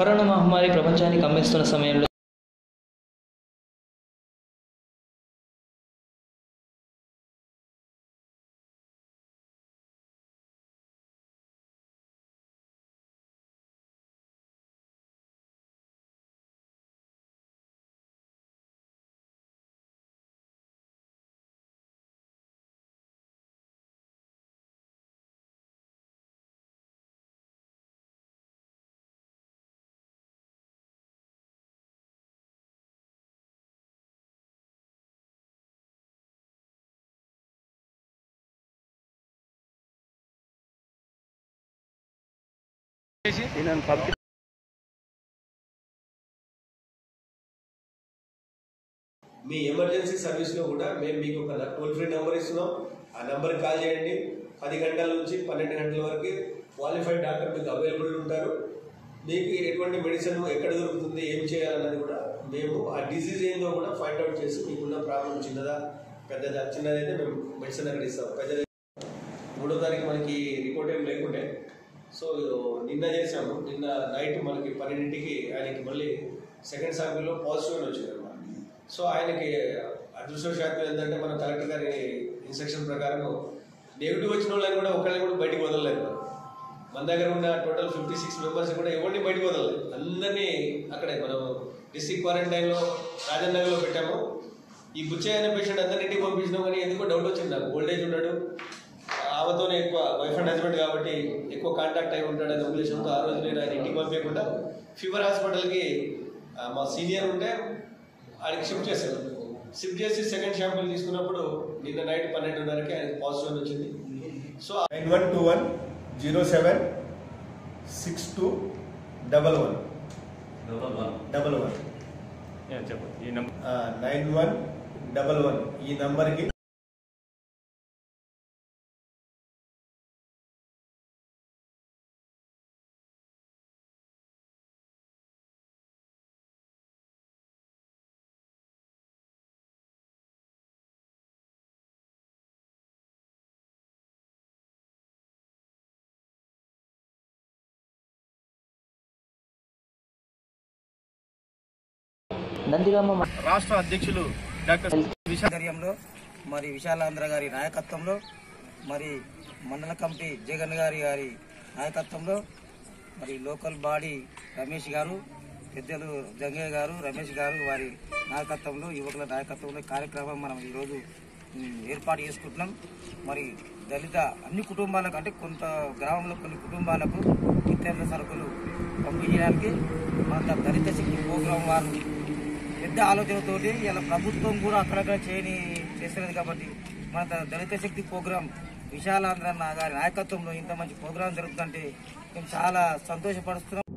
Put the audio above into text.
Corona మహమ్మారి ప్రపంచాన్ని కమ్మేస్తున్న సమయంలో మీ ఎమర్జెన్సీ సర్వీస్లో కూడా మేము మీకు ఒక టోల్ ఫ్రీ నెంబర్ ఇస్తున్నాం ఆ నెంబర్కి కాల్ చేయండి పది గంటల నుంచి పన్నెండు గంటల వరకు క్వాలిఫైడ్ డాక్టర్ మీకు అవైలబుల్ ఉంటారు మీకు ఎటువంటి మెడిసిన్ ఎక్కడ దొరుకుతుంది ఏం చేయాలన్నది కూడా మేము ఆ డిసీజ్ ఏందో కూడా ఫైండ్ అవుట్ చేసి మీకున్న ప్రాబ్లం చిన్నదా పెద్దదా చిన్నదైతే మేము మెడిసిన్ అక్కడ ఇస్తాం పెద్దది మూడో తారీఖు మనకి రిపోర్ట్ ఏం లేకుండే సో నిన్న చేసాము నిన్న నైట్ మనకి పన్నెండింటికి ఆయనకి మళ్ళీ సెకండ్ శాంపిల్లో పాజిటివ్ అని వచ్చింది అనమాట సో ఆయనకి అదృష్టవశాత్తు ఏంటంటే మన కలెక్టర్ గారి ఇన్స్ట్రక్షన్ ప్రకారం నెగిటివ్ వచ్చిన వాళ్ళని కూడా ఒకళ్ళని కూడా బయటికి వదలలేదు మనం. మన దగ్గర ఉన్న టోటల్ ఫిఫ్టీ సిక్స్ మెంబర్స్ కూడా ఎవరిని బయటికి వదలలేదు అందరినీ అక్కడే మనం డిస్ట్రిక్ట్ క్వారంటైన్లో రాజన్ నగర్లో పెట్టాము ఈ బుచ్చయ్య అనే పేషెంట్ అందరినీ ఇంటికి పంపించినాం కానీ ఎందుకో డౌట్ వచ్చింది నాకు ఓల్డ్ ఏజ్ ఉన్నాడు ఆమెతోనే ఎక్కువ వైఫ్ అండ్ హస్బెండ్ కాబట్టి ఎక్కువ కాంటాక్ట్ అయి ఉంటాడు అనే ఉద్దేశంతో ఆ రోజు నేను ఆయన ఇంటికి పంపించకుండా ఫీవర్ హాస్పిటల్కి ఆ, మా సీనియర్ ఉంటే ఆయనకి షిఫ్ట్ చేశాను షిఫ్ట్ చేసి సెకండ్ షాంపుల్ తీసుకున్నప్పుడు నిన్న నైట్ పన్నెండున్నరకి ఆయనకి పాజిటివ్ అని వచ్చింది so nine one two one zero seven six two double one double one చెప్పండి ఈ number nine one double one ఈ నంబర్కి నందిగామ రాష్ట్ర అధ్యక్షులు డాక్టర్ ఆధ్వర్యంలో మరి విశాలాంధ్ర గారి నాయకత్వంలో మరి మండల కమిటీ జగన్ గారి గారి నాయకత్వంలో మరి లోకల్ బాడీ రమేష్ గారు పెద్దలు జంగయ్య గారు రమేష్ గారు వారి నాయకత్వంలో యువకుల నాయకత్వంలో ఈ కార్యక్రమం మనం ఈరోజు ఉమ్, ఏర్పాటు చేసుకుంటున్నాం మరి దళిత అన్ని కుటుంబాలకు అంటే కొంత గ్రామంలో కొన్ని కుటుంబాలకు నిత్యావసర సరుకులు పంపిణీ చేయడానికి మన దళిత శక్తి ప్రోగ్రాం వారు పెద్ద ఆలోచనతోటి ఇలా ప్రభుత్వం కూడా అక్కడక్కడ చేయని చేస్తున్నది కాబట్టి మన ద- దళిత శక్తి ప్రోగ్రాం విశాలాంధ్ర గారి నాయకత్వంలో ఇంత మంచి ప్రోగ్రాం జరుగుతుందంటే మేము చాలా సంతోషపడుస్తున్నాం